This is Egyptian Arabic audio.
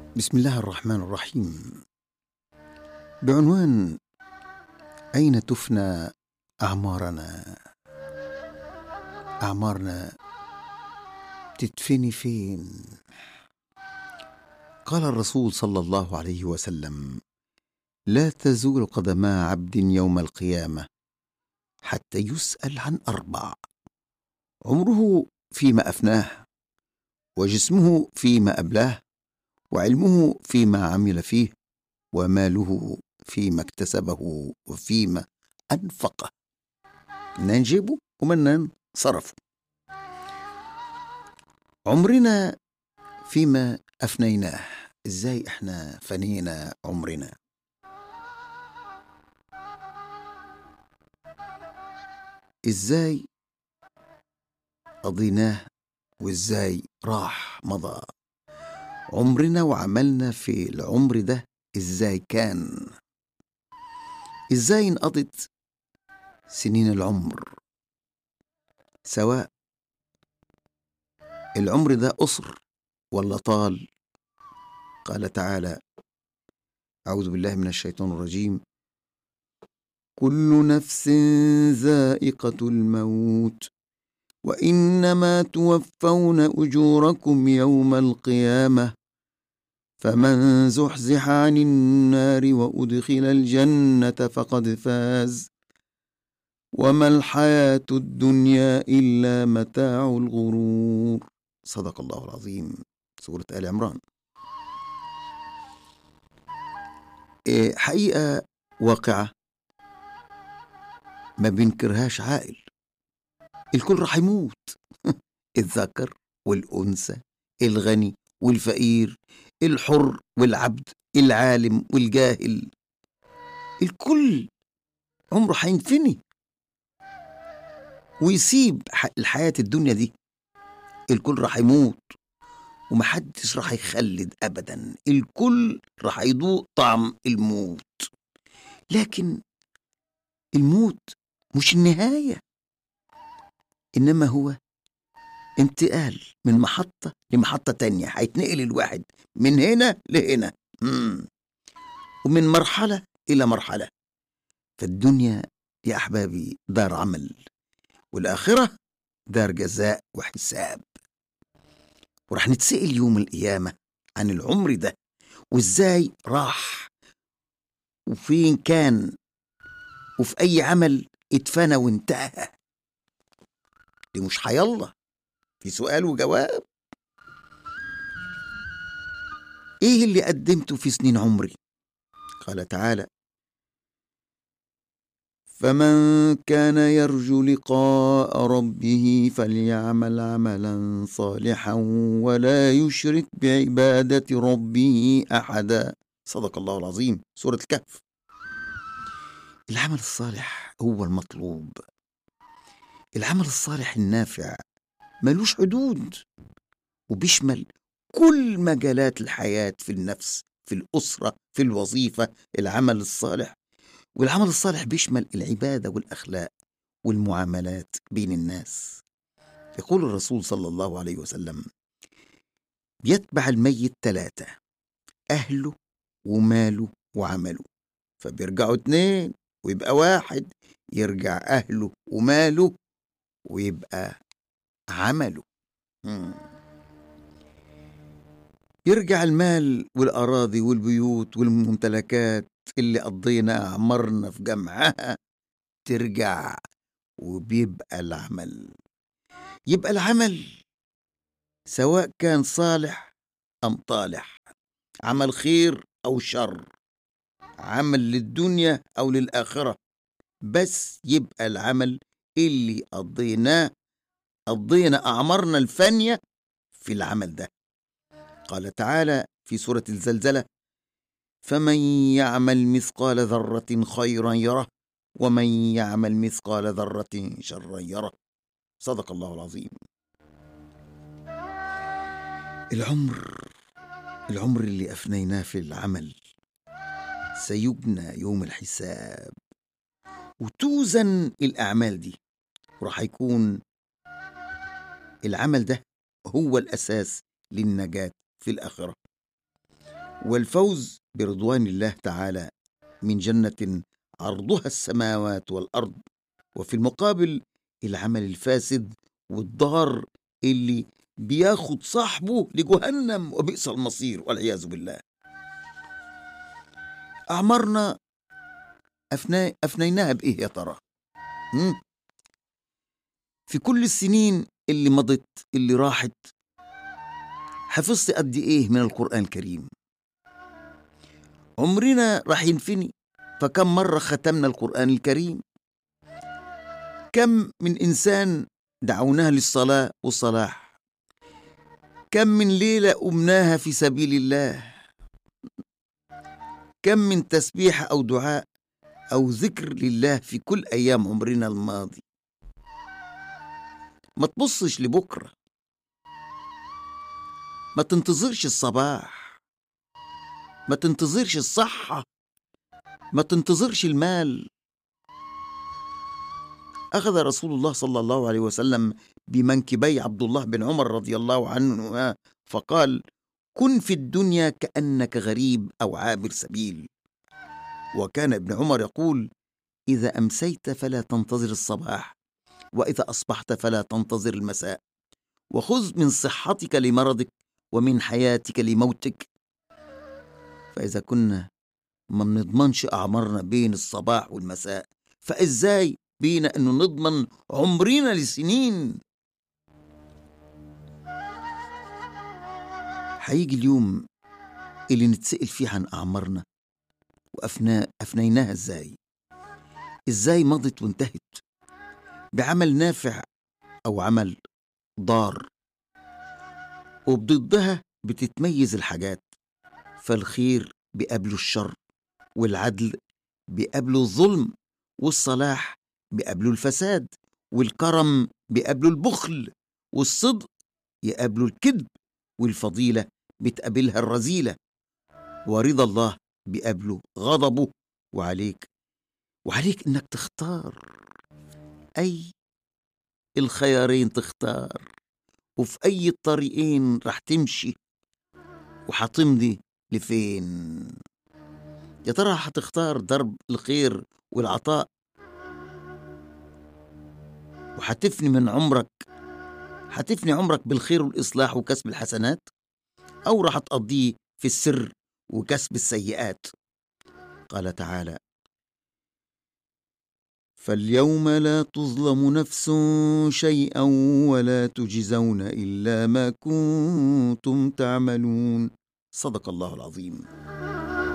بسم الله الرحمن الرحيم بعنوان اين تفنى اعمارنا اعمارنا تدفني فين قال الرسول صلى الله عليه وسلم لا تزول قدما عبد يوم القيامه حتى يسال عن اربع عمره فيما افناه وجسمه فيما ابلاه وعلمه فيما عمل فيه وماله فيما اكتسبه وفيما انفقه منين نجيبه ومنين صرفه عمرنا فيما افنيناه ازاي احنا فنينا عمرنا ازاي قضيناه وازاي راح مضى عمرنا وعملنا في العمر ده ازاي كان ازاي انقضت سنين العمر سواء العمر ده قصر ولا طال قال تعالى اعوذ بالله من الشيطان الرجيم كل نفس ذائقه الموت وانما توفون اجوركم يوم القيامه فمن زحزح عن النار وادخل الجنه فقد فاز وما الحياه الدنيا الا متاع الغرور صدق الله العظيم سوره ال عمران إيه، حقيقه واقعه ما بينكرهاش عاقل الكل راح يموت الذكر والأنثى الغني والفقير الحر والعبد العالم والجاهل الكل عمره هينفني ويسيب الحياة الدنيا دي الكل راح يموت ومحدش راح يخلد أبدا الكل راح يذوق طعم الموت لكن الموت مش النهاية إنما هو انتقال من محطة لمحطة تانية هيتنقل الواحد من هنا لهنا مم. ومن مرحلة إلى مرحلة فالدنيا يا أحبابي دار عمل والآخرة دار جزاء وحساب ورح نتسأل يوم القيامة عن العمر ده وإزاي راح وفين كان وفي أي عمل اتفنى وانتهى دي مش حيالله في سؤال وجواب ايه اللي قدمته في سنين عمري قال تعالى فمن كان يرجو لقاء ربه فليعمل عملا صالحا ولا يشرك بعباده ربه احدا صدق الله العظيم سوره الكهف العمل الصالح هو المطلوب العمل الصالح النافع ملوش حدود وبيشمل كل مجالات الحياة في النفس في الأسرة في الوظيفة العمل الصالح والعمل الصالح بيشمل العبادة والأخلاق والمعاملات بين الناس يقول الرسول صلى الله عليه وسلم بيتبع الميت ثلاثة أهله وماله وعمله فبيرجعوا اتنين ويبقى واحد يرجع أهله وماله ويبقى عمله مم. يرجع المال والأراضي والبيوت والممتلكات اللي قضينا أعمارنا في جمعها ترجع وبيبقى العمل يبقى العمل سواء كان صالح أم طالح عمل خير أو شر عمل للدنيا أو للآخرة بس يبقى العمل اللي قضيناه قضينا أعمارنا الفانية في العمل ده قال تعالى في سورة الزلزلة فمن يعمل مثقال ذرة خيرا يره ومن يعمل مثقال ذرة شرا يره صدق الله العظيم العمر العمر اللي أفنيناه في العمل سيبنى يوم الحساب وتوزن الأعمال دي وراح يكون العمل ده هو الأساس للنجاة في الآخرة والفوز برضوان الله تعالى من جنة عرضها السماوات والأرض وفي المقابل العمل الفاسد والضار اللي بياخد صاحبه لجهنم وبئس المصير والعياذ بالله أعمارنا أفنا أفنيناها بإيه يا ترى؟ في كل السنين اللي مضت اللي راحت حفظت قد إيه من القرآن الكريم عمرنا راح ينفني فكم مرة ختمنا القرآن الكريم كم من إنسان دعوناه للصلاة والصلاح كم من ليلة أمناها في سبيل الله كم من تسبيح أو دعاء أو ذكر لله في كل أيام عمرنا الماضي ما تبصش لبكرة ما تنتظرش الصباح ما تنتظرش الصحة ما تنتظرش المال أخذ رسول الله صلى الله عليه وسلم بمنكبي عبد الله بن عمر رضي الله عنه فقال كن في الدنيا كأنك غريب أو عابر سبيل وكان ابن عمر يقول إذا أمسيت فلا تنتظر الصباح وإذا أصبحت فلا تنتظر المساء وخذ من صحتك لمرضك ومن حياتك لموتك فإذا كنا ما بنضمنش أعمارنا بين الصباح والمساء فإزاي بينا أنه نضمن عمرنا لسنين هيجي اليوم اللي نتسأل فيه عن أعمارنا وأفنا أفنيناها إزاي إزاي مضت وانتهت بعمل نافع أو عمل ضار وبضدها بتتميز الحاجات فالخير بيقابله الشر والعدل بيقابله الظلم والصلاح بيقابله الفساد والكرم بيقابله البخل والصدق يقابله الكذب والفضيلة بتقابلها الرذيلة ورضا الله بيقابله غضبه وعليك وعليك انك تختار اي الخيارين تختار وفي اي الطريقين رح تمشي وحتمضي لفين يا ترى حتختار درب الخير والعطاء وحتفني من عمرك حتفني عمرك بالخير والإصلاح وكسب الحسنات أو رح تقضيه في السر وكسب السيئات قال تعالى فاليوم لا تظلم نفس شيئا ولا تجزون الا ما كنتم تعملون صدق الله العظيم